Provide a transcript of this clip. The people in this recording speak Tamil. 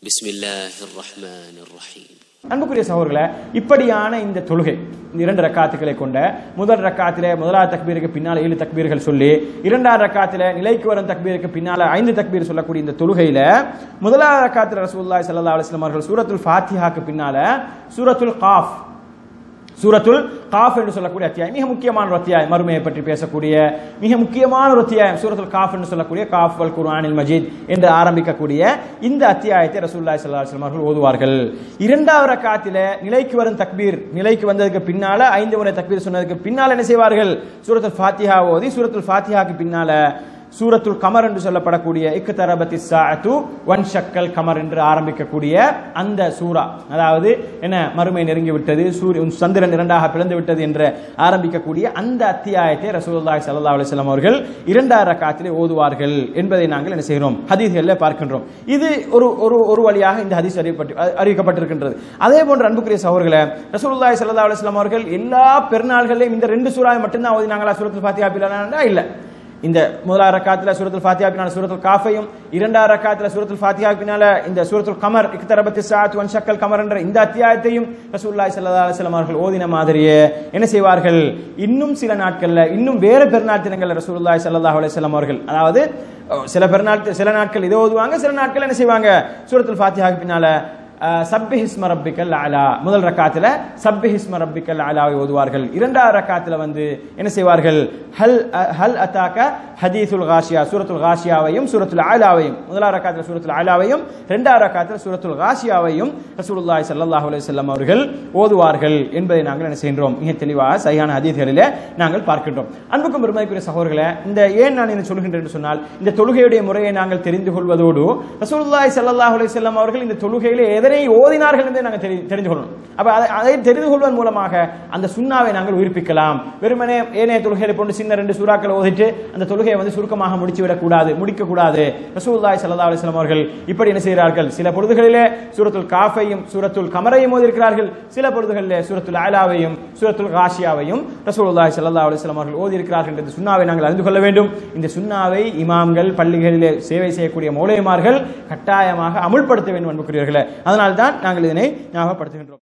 بسم الله الرحمن الرحيم அன்புக்குரிய சகோதரர்களே இப்படியான இந்த தொழுகை இந்த இரண்டு ரக்காத்துக்களை கொண்ட முதல் ரக்காத்திலே முதலாவது தக்பீருக்கு பின்னால ஏழு தக்பீர்கள் சொல்லி இரண்டாவது ரக்காத்திலே நிலைக்கு வரும் தக்பீருக்கு பின்னால ஐந்து தக்பீர் சொல்லக்கூடிய இந்த தொழுகையில முதலாவது ரக்காத்தில் ரசூலுல்லாஹி ஸல்லல்லாஹு அலைஹி வஸல்லம் அவர்கள் சூரத்துல் ஃபாத்திஹாக்கு பின்னால சூரத்துல் காஃப் சூரத்துல் காஃப் என்று சொல்லக்கூடிய அத்தியாயம் மிக முக்கியமான ஒரு அத்தியாயம் மறுமையை பற்றி பேசக்கூடிய மிக முக்கியமான ஒரு அத்தியாயம் சூரத்துல் காஃப் என்று சொல்லக்கூடிய காஃப் வல் குர்ஆனில் மஜீத் என்று ஆரம்பிக்கக்கூடிய இந்த அத்தியாயத்தை ரசூலுல்லாஹி ஸல்லல்லாஹு அலைஹி வஸல்லம் அவர்கள் ஓதுவார்கள் இரண்டாவது ரக்காத்தில நிலைக்கு வரும் தக்பீர் நிலைக்கு வந்ததுக்கு பின்னால ஐந்து முறை தக்பீர் சொன்னதுக்கு பின்னால என்ன செய்வார்கள் சூரத்துல் ஃபாத்திஹா ஓதி சூரத்துல் ஃபாத்திஹாக்கு பின்னால சூரத்துல் கமர் என்று சொல்லப்படக்கூடிய இக்கு தரபத்தி சாத்து ஒன் ஷக்கல் கமர் என்று ஆரம்பிக்கக்கூடிய அந்த சூரா அதாவது என்ன மறுமை நெருங்கி விட்டது சூரியன் சந்திரன் இரண்டாக பிளந்து விட்டது என்று ஆரம்பிக்கக்கூடிய அந்த அத்தியாயத்தை ரசூலுல்லாஹி ஸல்லல்லாஹு அலைஹி வஸல்லம் அவர்கள் இரண்டாவது ரக்காத்திலே ஓதுவார்கள் என்பதை நாங்கள் என்ன செய்கிறோம் ஹதீஸ்களில் பார்க்கின்றோம் இது ஒரு ஒரு ஒரு வழியாக இந்த ஹதீஸ் அறிவிப்பட்டு அறிவிக்கப்பட்டிருக்கின்றது அதே போன்ற அன்புக்குரிய சகோதரர்களே ரசூலுல்லாஹி ஸல்லல்லாஹு அலைஹி வஸல்லம் அவர்கள் எல்லா பெருநாள்களையும் இந்த ரெண்டு சூறாவை மட்டும்தான் ஓதினாங்களா சூரத்துல் ஃபாத்திஹா பிலானா இல்ல இந்த முதலாவது ரக்காத்துல சூரத்துல் ஃபாத்திஹா பின்னால சூரத்துல் காஃபையும் இரண்டாவது ரக்காத்துல சூரத்துல் ஃபாத்திஹா பின்னால இந்த சூரத்துல் கமர் இக்தரபத்தி சாத் ஒன் ஷக்கல் கமர் என்ற இந்த அத்தியாயத்தையும் ரசூலுல்லாஹி ஸல்லல்லாஹு அலைஹி வஸல்லம் அவர்கள் ஓதின மாதிரியே என்ன செய்வார்கள் இன்னும் சில நாட்கள்ல இன்னும் வேறு பெருநாள் தினங்கள்ல ரசூலுல்லாஹி ஸல்லல்லாஹு அலைஹி வஸல்லம் அவர்கள் அதாவது அஹ், சில பெருநாள் சில நாட்கள் இதை ஓதுவாங்க சில நாட்கள் என்ன செய்வாங்க சூரத்துல் ஃபாத்திஹாக்கு பின்னால சப்பி ஹிஸ்ம ரப்பிக்கல் அலா முதல் ரக்காத்துல சப்பி ஹிஸ்ம ரப்பிக்கல் அலாவை ஓதுவார்கள் இரண்டாவது ரக்காத்துல வந்து என்ன செய்வார்கள் ஹல் ஹல் அத்தாக்க ஹதீசுல் காஷியா சூரத்துல் காஷியாவையும் சூரத்துல் ஆலாவையும் முதலாவது ரக்காத்துல சூரத்துல் ஆலாவையும் இரண்டாவது ரக்காத்துல சூரத்துல் காஷியாவையும் ரசூலுல்லாஹி ஸல்லல்லாஹு அலைஹி வஸல்லம் அவர்கள் ஓதுவார்கள் என்பதை நாங்கள் என்ன செய்கின்றோம் மிக தெளிவாக சரியான ஹதீஸ்களிலே நாங்கள் பார்க்கின்றோம் அன்புக்கும் பெருமதிக்குரிய சகோதரர்களே இந்த ஏன் நான் என்ன சொல்கின்றேன் என்று சொன்னால் இந்த தொழுகையுடைய முறையை நாங்கள் தெரிந்து கொள்வதோடு ரசூலுல்லாஹி ஸல்லல்லாஹு அலைஹி வஸல்லம் அவர்கள் இந்த தொழுகையிலே எதனை ஓதினார்கள் என்பதை நாங்கள் தெரி- தெரிந்து கொள்ளணும் அப்ப அதை அதை தெரிந்து கொள்வதன் மூலமாக அந்த சுண்ணாவை நாங்கள் உயிர்ப்பிக்கலாம் வெறுமனே ஏனைய தொழுகைகளை போன்று சின்ன ரெண்டு சூறாக்களை ஓதிட்டு அந்த தொழுகையை வந்து சுருக்கமாக முடிச்சு விடக்கூடாது முடிக்க கூடாது ரசூலுல்லாஹி ஸல்லல்லாஹு அலைஹி வஸல்லம் அவர்கள் இப்படி என்ன செய்கிறார்கள் சில பொழுதுகளிலே சூரத்துல் காஃபையும் சூரத்துல் கமரையும் ஓதியிருக்கிறார்கள் சில பொழுதுகளிலே சூரத்துல் ஆலாவையும் சூரத்துல் காஷியாவையும் ரசூலுல்லாஹி ஸல்லல்லாஹு அலைஹி வஸல்லம் அவர்கள் ஓதியிருக்கிறார்கள் என்ற சுண்ணாவை நாங்கள் அறிந்து கொள்ள வேண்டும் இந்த சுண்ணாவை இமாம்கள் பள்ளிகளிலே சேவை செய்யக்கூடிய மௌலைமார்கள் கட்டாயமாக அமுல்படுத்த வேண்டும் அன்புக்குரியவர்களே அதனால்தான் நாங்கள் இதனை ஞாபகப்படுத்துகின்றோம்